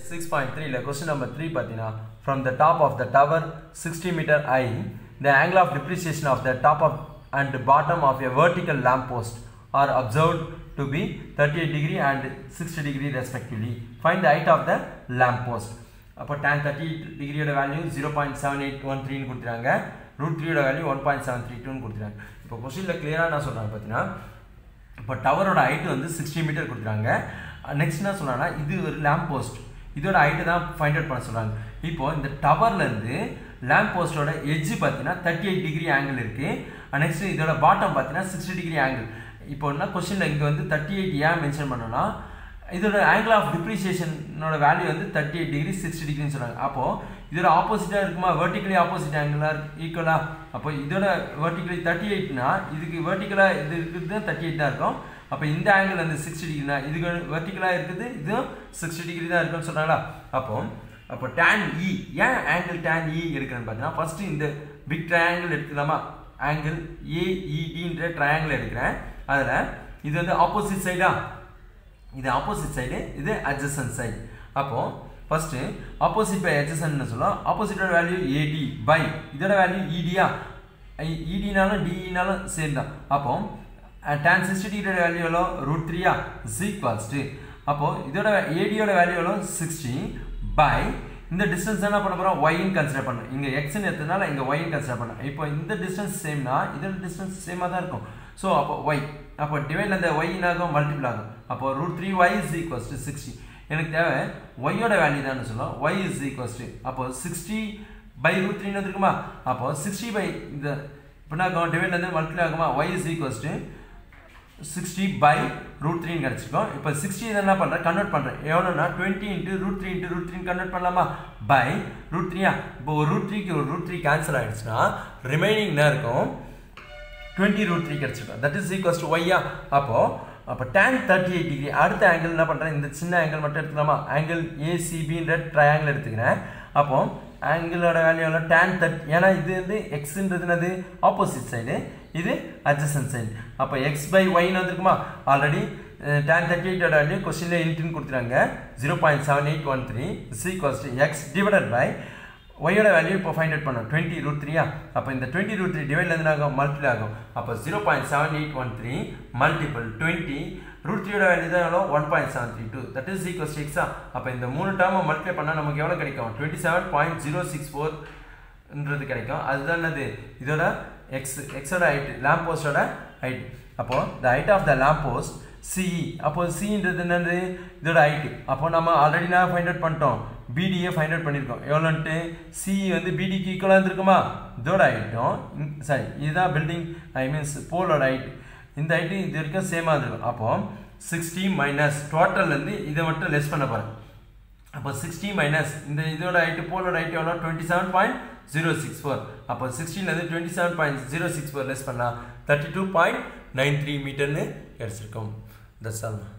six point த்ரீல question number three பார்த்தீங்கன்னா from the top of the tower sixty metre I the angle of depreciation of the top of and bottom of a vertical lamp post are observed to be thirty eight degree and sixty degree respectively find the height of the lamp post அப்போ tan thirty டிகிரியோட value zero point seven eight one த்ரீன்னு கொடுத்துறாங்க root த்ரீயோட value one point seven three டூன்னு கொடுத்துறாங்க இப்போ கொஸ்டினில் கிளியராக என்ன சொல்கிறாங்க பார்த்தீங்கன்னா இப்போ டவரோட ஹைட்டு வந்து சிக்ஸ்டி மீட்டர் கொடுத்துறாங்க நெக்ஸ்ட் என்ன சொல்கிறாங்கன்னா இது ஒரு லேம்ப் போஸ்ட் இதோட ஹைட்டு தான் ஃபைண்ட் அவுட் பண்ண சொல்கிறாங்க இப்போ இந்த டவர்லேருந்து லேம்ப் போஸ்டோட எட்ஜ் பார்த்தீங்கன்னா தேர்ட்டி எயிட் டிகிரி ஆங்கிள் இருக்குது நெக்ஸ்ட் இதோட பாட்டம் பார்த்தீங்கன்னா சிக்ஸ்டி டிகிரி ஆங்கிள் இப்போ என்ன கொஸ்டினில் இங்கே வந்து தேர்ட்டி எயிட் ஏன் மென்ஷன் பண்ணோன்னா இதோட ஆங்கிள் ஆஃப் டிப்ரிசியேஷனோட வேல்யூ வந்து தேர்ட்டி எயிட் டிகிரி சிக்ஸ்டி டிகிரின்னு சொல்கிறாங்க அப்போது இதோட ஆப்போசிட்டாக இருக்குமா வெர்டிக்கலி ஆப்போசிட் ஆங்கிளாக ஈக்குவலாக அப்போ இதோட வெர்டிக்கலி தேர்ட்டி எயிட்னா இதுக்கு வெர்டிக்கலாக இது இருக்கிறது தேர்ட்டி எயிட் தான் இருக்கும் அப்போ இந்த ஆங்கிள் வந்து சிக்ஸ்டி டிகிரினா இதுக்கு வெர்டிக்கலாக இருக்குது இதுவும் சிக்ஸ்டி டிகிரி தான் இருக்குன்னு சொல்கிறாங்களா அப்போ அப்போ டேன் இ ஏன் ஆங்கிள் டேன் இ எடுக்கிறேன்னு பார்த்தீங்கன்னா ஃபஸ்ட்டு இந்த பிக் ட்ரையாங்கிள் எடுத்துக்கலாமா ஆங்கிள் ஏஇடின்ற ட்ரையாங்கிள் எடுக்கிறேன் அதில் இது வந்து ஆப்போசிட் சைடா இது ஆப்போசிட் சைடு இது அட்ஜசன் சைடு அப்போது ஃபஸ்ட்டு ஆப்போசிட் பை அட்ஜசன்ட்னு சொல்லலாம் ஆப்போசிட்டோட வேல்யூ ஏடி பை இதோட வேல்யூ இடியா இடினாலும் டிஇனாலும் சேம் தான் அப்போ டேன் சிக்ஸ்டி டிகிரியோட வேல்யூ எவ்வளோ ரூட் த்ரீயா சீக்வல்ஸ் டு அப்போது இதோட ஏடியோட வேல்யூ எவ்வளோ சிக்ஸ்டி பை இந்த டிஸ்டன்ஸ் என்ன பண்ண போகிறோம் ஒய்ன்னு கன்சிடர் பண்ணணும் இங்கே எக்ஸ்ன்னு எடுத்ததுனால இங்கே ஒய்ன்னு கன்சிடர் பண்ணணும் இப்போ இந்த டிஸ்டன்ஸ் சேம்னா இதோட டிஸ்டன்ஸ் சேமாக தான் இருக்கும் ஸோ அப்போ ஒய் அப்போ டிவைடில் அந்த ஒய் ஆகும் மல்டிபிள் ஆகும் அப்போ root three Y is equals to sixty எனக்கு தேவை ஒய்யோட வேல்யூ தான் சொல்லுவோம் ஒய் இஸ் ஈக்குவல்ஸ் டு அப்போ சிக்ஸ்டி பை ரூட் த்ரீன்னு இருக்குமா அப்போ சிக்ஸ்டி பை இந்த இப்போ என்ன ஆகும் டிவைடில் வந்து மல்டிபிள் ஆகுமா Y is equals to sixty by root த்ரீன்னு கிடச்சிக்கும் இப்போ சிக்ஸ்டி என்ன பண்ணுறேன் கன்வெர்ட் பண்ணுறேன் எவ்வளோனா twenty into root three into root த்ரீன்னு கன்வெர்ட் பண்ணலாமா பை ரூட் த்ரீயா இப்போ ஒரு ரூட் த்ரீக்கு ஒரு ரூட் த்ரீ கேன்சல் ஆகிடுச்சுன்னா ரிமைனிங் என்ன இருக்கும் டுவெண்ட்டி ரூட் த்ரீ கிடச்சிருக்கும் தட் இஸ் ஈக்குவல்ஸ் டு ஒய்யா அப்போது அப்போ டேன் தேர்ட்டி எயிட் டிகிரி அடுத்த ஆங்கிள் என்ன பண்ணுறேன் இந்த சின்ன ஆங்கிள் மட்டும் எடுத்துக்கலாமா ஆங்கிள் ஏசிபின்ற ட்ரையாங்கிள் எடுத்துக்கிறேன் அப்போ ஆங்கிளோட வேல்யூ எவ்வளோ டேன் தேர்ட் ஏன்னா இது வந்து எக்ஸுன்றது என்னது ஆப்போசிட் சைடு இது அட்ஜசன் சைடு அப்போ எக்ஸ் பை ஒய்னு வந்துருக்குமா ஆல்ரெடி டேன் தேர்ட்டி எயிட்டோட வேல்யூ கொஸ்டினில் இன்ட்டுன்னு கொடுத்துறாங்க zero point seven eight one three see cost X divided by ஒய்யோட வேல்யூ இப்போ ஃபைண்ட் அவுட் பண்ணோம் டுவெண்ட்டி ரூட் த்ரீயா அப்போ இந்த டுவெண்ட்டி ரூட் த்ரீ டிவைட்ல இருந்து ஆகும் மல்டிபிள் ஆகும் அப்போ zero point seven eight one three multiple twenty root த்ரீயோட வேல்யூ தான் எவ்வளோ one point seven three two that is equal எக்ஸா அப்போ இந்த மூணு டேர்மை மல்டிப்ளை பண்ணால் நமக்கு எவ்வளோ கிடைக்கும் twenty seven point zero six ஃபோர்ன்றது கிடைக்கும் அதுதான் என்னது இதோட எக்ஸ் எக்ஸோட ஹைட் லேம்ப் போஸ்டோட ஹைட் அப்போது the height of the lamp post CE அப்போ சின்றது என்னது இதோட ஹைட்டு அப்போ நம்ம ஆல்ரெடி நான் ஃபைண்ட் அவுட் பண்ணிட்டோம் பிடிஏ ஃபைண்ட் அவுட் பண்ணியிருக்கோம் எவ்வளோன்ட்டு சிஇ வந்து பிடிக்கு ஈக்குவலாக இருந்திருக்குமா இதோட ஹைட்டும் சாரி இதுதான் பில்டிங் ஐ மீன்ஸ் போலோட ஹைட் இந்த ஹைட்டு இது வரைக்கும் சேமாக இருந்திருக்கும் அப்போ சிக்ஸ்டி மைனஸ் டோட்டல்லேருந்து இதை மட்டும் லெஸ் பண்ண போகிறேன் அப்போ சிக்ஸ்டி மைனஸ் இந்த இதோட ஹைட்டு போலோட ஹைட் எவ்வளோ twenty seven point zero six four அப்போ சிக்ஸ்டீன்லேருந்து twenty seven point zero six four less பண்ணால் thirty two point nine three மீட்டர்னு கிடச்சிருக்கோம் தட்ஸ் ஆல்